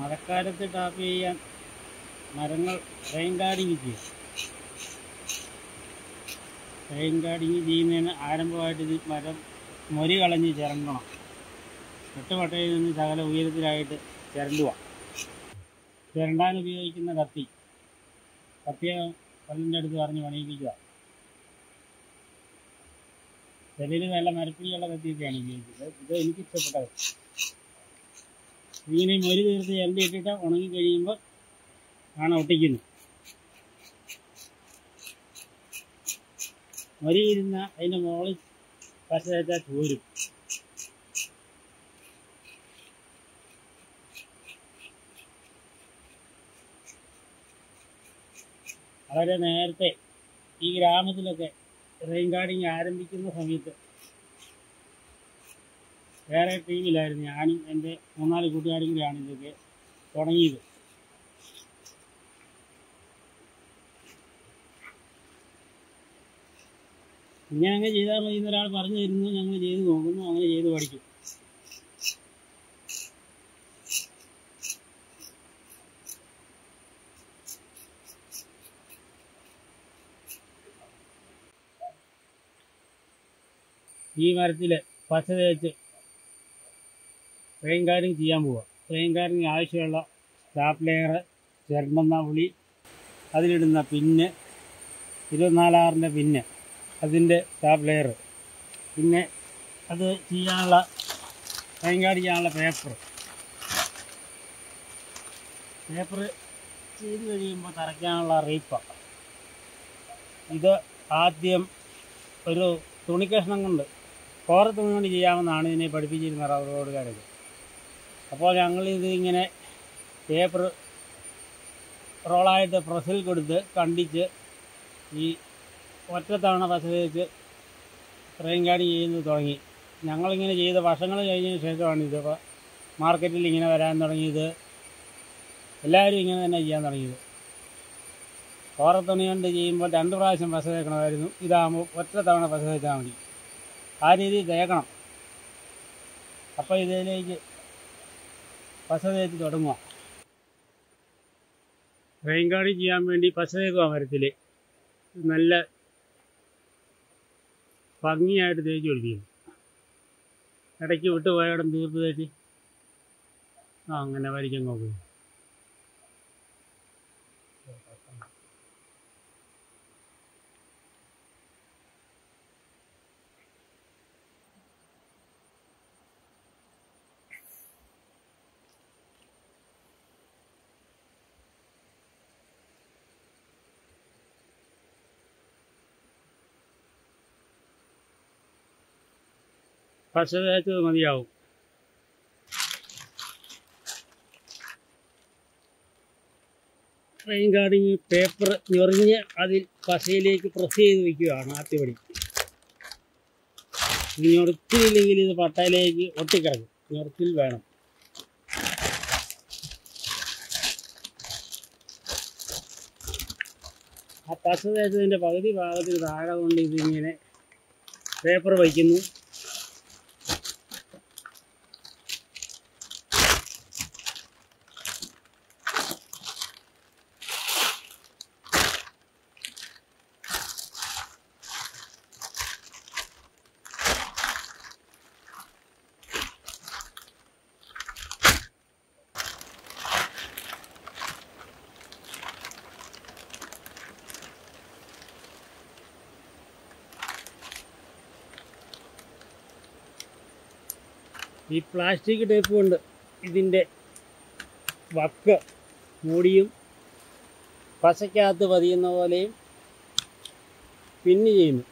മഴക്കാലത്ത് ടാപ്പ് ചെയ്യാൻ മരങ്ങൾ റെയിൻ ഗാർഡിങ് ചെയ്യും റെയിൻ ഗാർഡിങ് ചെയ്യുന്നതിന് ആരംഭമായിട്ട് ഇത് മരം മൊരി കളഞ്ഞ് ചിരണ്ടണം വെട്ടുപട്ടയിൽ നിന്ന് ശകല ഉയരത്തിലായിട്ട് ചിരണ്ടുക ചിരണ്ടാൻ ഉപയോഗിക്കുന്ന കത്തി കത്തിയെ കല്ലിൻ്റെ അടുത്ത് പറഞ്ഞ് പണിയിപ്പിക്കുക ചിലര് നല്ല മരപ്പിടിയുള്ള കത്തിയൊക്കെയാണ് ഉപയോഗിക്കുന്നത് ഇത് എനിക്ക് ഇഷ്ടപ്പെട്ടത് ഇങ്ങനെ മൊരി തീർത്ത് ചിരണ്ടി ഇട്ടിട്ട് ഉണങ്ങി കഴിയുമ്പോൾ ആണ് ഒട്ടിക്കുന്നത് മൊരി ഇരുന്ന അതിൻ്റെ മുകളിൽ പശ തേച്ചാൽ ചോരും വളരെ നേരത്തെ ഈ ഗ്രാമത്തിലൊക്കെ റെയിൻ ഗാർഡിങ് ആരംഭിക്കുന്ന സമയത്ത് വേറെ ടീമിലായിരുന്നു ഞാനും എൻ്റെ മൂന്നാല് കൂട്ടുകാരും കൂടിയാണ് ഇതൊക്കെ തുടങ്ങിയത് ഇങ്ങനെ അങ്ങ് ചെയ്താൽ മതി എന്നൊരാൾ പറഞ്ഞു തരുന്നു ഞങ്ങൾ ചെയ്ത് നോക്കുന്നു അങ്ങനെ ചെയ്ത് പഠിക്കും ഈ മരത്തിൽ പച്ച തേച്ച് റെയിൻ ഗാർഡിങ് ചെയ്യാൻ പോവുക റെയിൻ ഗാർഡിങ് ആവശ്യമുള്ള സ്റ്റാപ്പ് ലെയർ ചിരണ്ടെന്ന ഉളി അതിലിടുന്ന പിന്ന് ഇരുപത്തിനാലാറിൻ്റെ പിന്ന് അതിൻ്റെ സ്റ്റാപ്പ് ലെയർ പിന്നെ അത് ചെയ്യാനുള്ള റെയിൻ ഗാർഡ് ചെയ്യാനുള്ള പേപ്പർ പേപ്പർ ചെയ്ത് കഴിയുമ്പോൾ തറയ്ക്കാനുള്ള റീപ്പ ഇത് ആദ്യം ഒരു തുണിക്കഷ്ണം കൊണ്ട് കോറ തുണി കൊണ്ട് ചെയ്യാമെന്നാണ് ഇതിനെ പഠിപ്പിച്ചിരുന്ന റബ്ബർ റോഡുകാരൊക്കെ അപ്പോൾ ഞങ്ങൾ ഇത് ഇങ്ങനെ പേപ്പർ റോളായിട്ട് പ്രസ്സിൽ കൊടുത്ത് കണ്ടിച്ച് ഈ ഒറ്റത്തവണ പശ തേച്ച് ട്രെയിൻ ഗാഡി ചെയ്യുന്നത് തുടങ്ങി ഞങ്ങളിങ്ങനെ ചെയ്ത വർഷങ്ങൾ കഴിഞ്ഞതിന് ശേഷമാണ് ഇത് ഇപ്പോൾ മാർക്കറ്റിൽ ഇങ്ങനെ വരാൻ തുടങ്ങിയത് എല്ലാവരും ഇങ്ങനെ തന്നെ ചെയ്യാൻ തുടങ്ങിയത് കോറത്തുണി കൊണ്ട് ചെയ്യുമ്പോൾ രണ്ട് പ്രാവശ്യം പശ തേക്കണമായിരുന്നു ഇതാകുമ്പോൾ ഒറ്റ തവണ പശ തേച്ചാൽ മതി ആ രീതിയിൽ തേക്കണം അപ്പോൾ ഇതിലേക്ക് പശ തേച്ച് തുടങ്ങുക റെയിൻ ഗാർഡിങ് ചെയ്യാൻ വേണ്ടി പശ തേക്കുക മരത്തിൽ നല്ല ഭംഗിയായിട്ട് തേച്ച് പിടിപ്പിക്കും ഇടയ്ക്ക് വിട്ട് പോയവിടം തീർത്ത് തേച്ച് ആ അങ്ങനെ വരിക്കാൻ നോക്കും പശ തേച്ചത് മതിയാവും ട്രെയിൻ ഗാർഡിങ് പേപ്പർ ഞൊറിഞ്ഞ് അതിൽ പശയിലേക്ക് പ്രസ് ചെയ്ത് വയ്ക്കുകയാണ് ആദ്യപടി ഇത് ഞൊറിച്ചില്ലെങ്കിൽ ഇത് പട്ടയിലേക്ക് ഒട്ടിക്കിടക്കും ഞൊറിച്ചിൽ വേണം ആ പശ തേച്ചതിൻ്റെ പകുതി ഭാഗത്തിന് താഴെ കൊണ്ട് ഇതിങ്ങനെ പേപ്പർ വയ്ക്കുന്നു ഈ പ്ലാസ്റ്റിക് ടേപ്പ് കൊണ്ട് ഇതിൻ്റെ വക്ക് മൂടിയും പശയ്ക്കകത്ത് പതിയുന്ന പോലെയും പിന്ന് ചെയ്യുന്നു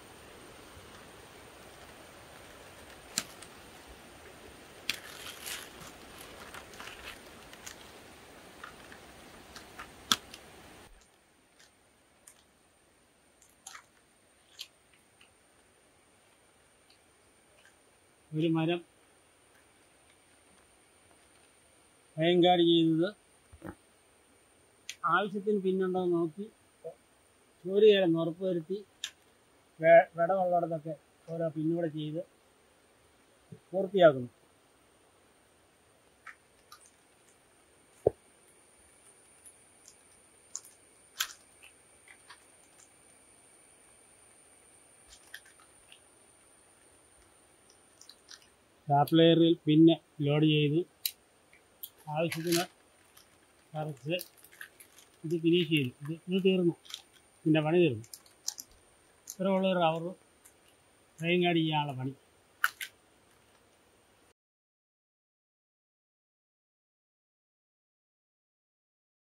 ഒരു മരം അയങ്കാട് ചെയ്യുന്നത് ആവശ്യത്തിന് പിന്നുണ്ടോ എന്ന് നോക്കി ഒരു നേരം ഉറപ്പ് വരുത്തി വെ- വിടവുള്ളിടത്തൊക്കെ ഓരോ പിന്നൂടെ ചെയ്ത് പൂർത്തിയാക്കുന്നു സ്റ്റാപ്ലെയറിൽ പിന്നെ ലോഡ് ചെയ്തു ആവശ്യത്തിന് കുറച്ച് ഇത് ഫിനിഷ് ചെയ്തു ഇത് ഇത് തീർന്നു ഇതിൻ്റെ പണി തീർന്നു ഇത്ര ഉള്ള ഒരു അവർ ഫ്രെയിം കാർഡ് ചെയ്യാനുള്ള പണി